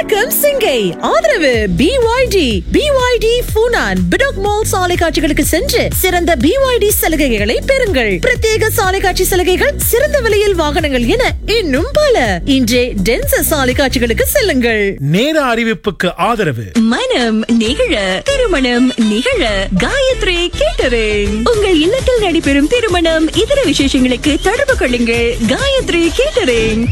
வணக்கம் சிங்கை ஆதரவு BYD BYD பூனான் பிடாக் மால் சாலை காட்சிகளுக்கு சென்று சிறந்த பிஒய்டி சலுகைகளை பெறுங்கள் பிரத்யேக சாலை காட்சி சலுகைகள் சிறந்த விலையில் வாகனங்கள் என இன்னும் பல இன்றே டென்ச சாலை காட்சிகளுக்கு செல்லுங்கள் நேர அறிவிப்புக்கு ஆதரவு மனம் நிகழ திருமணம் நிகழ காயத்ரி கேட்டரிங் உங்கள் இல்லத்தில் நடைபெறும் திருமணம் இதர விசேஷங்களுக்கு தொடர்பு கொள்ளுங்கள் காயத்ரி கேட்டரிங்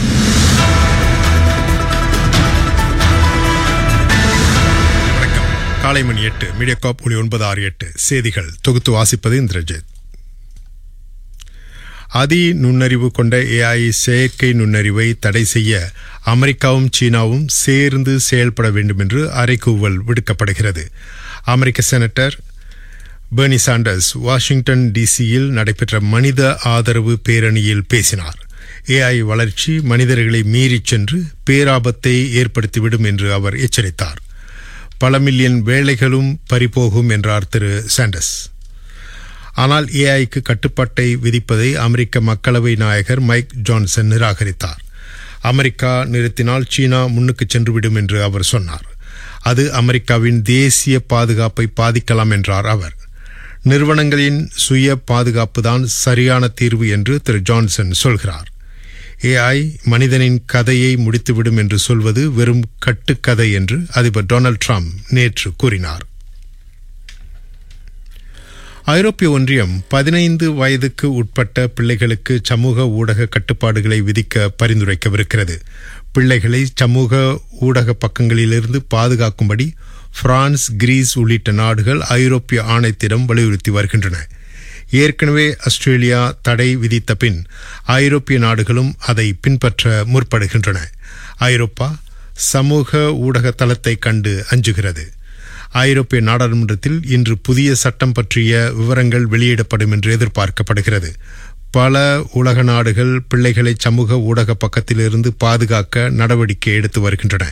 வணக்கம் காலை மணி எட்டு மீடியாகாப் ஒளி ஒன்பது ஆறு எட்டு செய்திகள் தொகுத்து வாசிப்பது இந்திரஜித் அதி நுண்ணறிவு கொண்ட ஏஐ செயற்கை நுண்ணறிவை தடை செய்ய அமெரிக்காவும் சீனாவும் சேர்ந்து செயல்பட வேண்டும் என்று அறைகூவல் விடுக்கப்படுகிறது அமெரிக்க செனட்டர் பெர்னி சாண்டர்ஸ் வாஷிங்டன் டிசியில் நடைபெற்ற மனித ஆதரவு பேரணியில் பேசினார் ஏஐ வளர்ச்சி மனிதர்களை மீறிச் சென்று பேராபத்தை ஏற்படுத்திவிடும் என்று அவர் எச்சரித்தார் பல மில்லியன் வேலைகளும் பறிபோகும் என்றார் திரு சாண்டர்ஸ் ஆனால் ஏஐக்கு கட்டுப்பாட்டை விதிப்பதை அமெரிக்க மக்களவை நாயகர் மைக் ஜான்சன் நிராகரித்தார் அமெரிக்கா நிறுத்தினால் சீனா முன்னுக்கு சென்றுவிடும் என்று அவர் சொன்னார் அது அமெரிக்காவின் தேசிய பாதுகாப்பை பாதிக்கலாம் என்றார் அவர் நிறுவனங்களின் சுய பாதுகாப்பு தான் சரியான தீர்வு என்று திரு ஜான்சன் சொல்கிறார் ஏஐ மனிதனின் கதையை முடித்துவிடும் என்று சொல்வது வெறும் கட்டுக்கதை என்று அதிபர் டொனால்ட் ட்ரம்ப் நேற்று கூறினார் ஐரோப்பிய ஒன்றியம் பதினைந்து வயதுக்கு உட்பட்ட பிள்ளைகளுக்கு சமூக ஊடக கட்டுப்பாடுகளை விதிக்க பரிந்துரைக்கவிருக்கிறது பிள்ளைகளை சமூக ஊடக பக்கங்களிலிருந்து பாதுகாக்கும்படி பிரான்ஸ் கிரீஸ் உள்ளிட்ட நாடுகள் ஐரோப்பிய ஆணையத்திடம் வலியுறுத்தி வருகின்றன ஏற்கனவே ஆஸ்திரேலியா தடை விதித்த பின் ஐரோப்பிய நாடுகளும் அதை பின்பற்ற முற்படுகின்றன ஐரோப்பா சமூக ஊடக தளத்தை கண்டு அஞ்சுகிறது ஐரோப்பிய நாடாளுமன்றத்தில் இன்று புதிய சட்டம் பற்றிய விவரங்கள் வெளியிடப்படும் என்று எதிர்பார்க்கப்படுகிறது பல உலக நாடுகள் பிள்ளைகளை சமூக ஊடக பக்கத்திலிருந்து பாதுகாக்க நடவடிக்கை எடுத்து வருகின்றன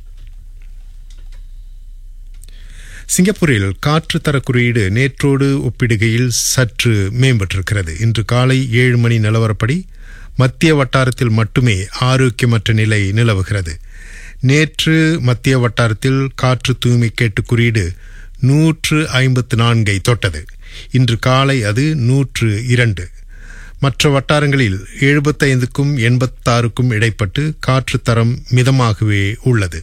சிங்கப்பூரில் காற்று தர குறியீடு நேற்றோடு ஒப்பிடுகையில் சற்று மேம்பட்டிருக்கிறது இன்று காலை ஏழு மணி நிலவரப்படி மத்திய வட்டாரத்தில் மட்டுமே ஆரோக்கியமற்ற நிலை நிலவுகிறது நேற்று மத்திய வட்டாரத்தில் காற்று தூய்மை கேட்டு குறியீடு நூற்று ஐம்பத்து நான்கை தொட்டது இன்று காலை அது நூற்று இரண்டு மற்ற வட்டாரங்களில் எழுபத்தைந்துக்கும் எண்பத்தாறுக்கும் இடைப்பட்டு காற்று தரம் மிதமாகவே உள்ளது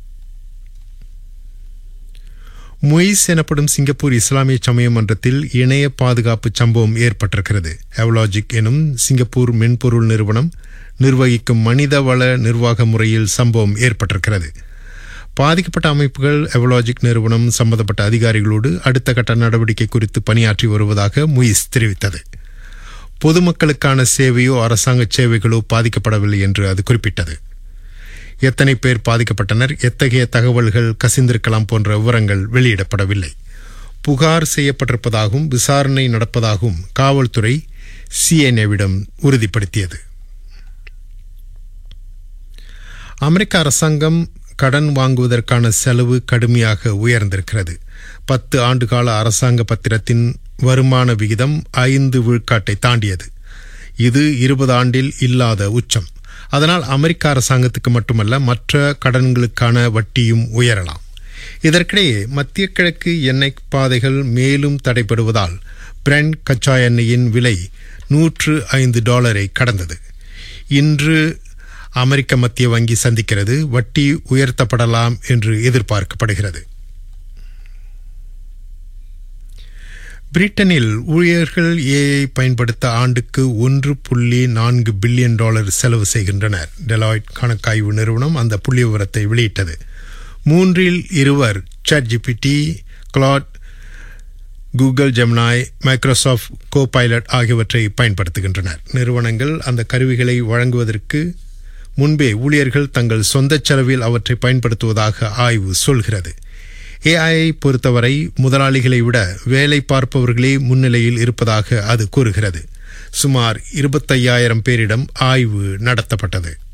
மொய்ஸ் எனப்படும் சிங்கப்பூர் இஸ்லாமிய சமய மன்றத்தில் இணைய பாதுகாப்பு சம்பவம் ஏற்பட்டிருக்கிறது எவலாஜிக் எனும் சிங்கப்பூர் மென்பொருள் நிறுவனம் நிர்வகிக்கும் மனிதவள நிர்வாக முறையில் சம்பவம் ஏற்பட்டிருக்கிறது பாதிக்கப்பட்ட அமைப்புகள் எவலாஜிக் நிறுவனம் சம்பந்தப்பட்ட அதிகாரிகளோடு அடுத்த கட்ட நடவடிக்கை குறித்து பணியாற்றி வருவதாக முயிஸ் தெரிவித்தது பொதுமக்களுக்கான சேவையோ அரசாங்க சேவைகளோ பாதிக்கப்படவில்லை என்று அது குறிப்பிட்டது எத்தனை பேர் பாதிக்கப்பட்டனர் எத்தகைய தகவல்கள் கசிந்திருக்கலாம் போன்ற விவரங்கள் வெளியிடப்படவில்லை புகார் செய்யப்பட்டிருப்பதாகவும் விசாரணை நடப்பதாகவும் காவல்துறை சிஎன்ஏவிடம் உறுதிப்படுத்தியது அமெரிக்க அரசாங்கம் கடன் வாங்குவதற்கான செலவு கடுமையாக உயர்ந்திருக்கிறது பத்து ஆண்டுகால அரசாங்க பத்திரத்தின் வருமான விகிதம் ஐந்து விழுக்காட்டை தாண்டியது இது இருபது ஆண்டில் இல்லாத உச்சம் அதனால் அமெரிக்க அரசாங்கத்துக்கு மட்டுமல்ல மற்ற கடன்களுக்கான வட்டியும் உயரலாம் இதற்கிடையே மத்திய கிழக்கு எண்ணெய் பாதைகள் மேலும் தடைபடுவதால் பிரெண்ட் கச்சா எண்ணெயின் விலை நூற்று ஐந்து டாலரை கடந்தது இன்று அமெரிக்க மத்திய வங்கி சந்திக்கிறது வட்டி உயர்த்தப்படலாம் என்று எதிர்பார்க்கப்படுகிறது பிரிட்டனில் ஊழியர்கள் ஏஐ பயன்படுத்த ஆண்டுக்கு ஒன்று புள்ளி நான்கு பில்லியன் டாலர் செலவு செய்கின்றனர் டெலாய்ட் கணக்காய்வு நிறுவனம் அந்த புள்ளி விவரத்தை வெளியிட்டது மூன்றில் இருவர் chat GPT Claude Google Gemini Microsoft Copilot ஆகியவற்றை பயன்படுத்துகின்றனர் நிறுவனங்கள் அந்த கருவிகளை வழங்குவதற்கு முன்பே ஊழியர்கள் தங்கள் சொந்த செலவில் அவற்றை பயன்படுத்துவதாக ஆய்வு சொல்கிறது ஏஐயை பொறுத்தவரை முதலாளிகளை விட வேலை பார்ப்பவர்களே முன்னிலையில் இருப்பதாக அது கூறுகிறது சுமார் இருபத்தையாயிரம் பேரிடம் ஆய்வு நடத்தப்பட்டது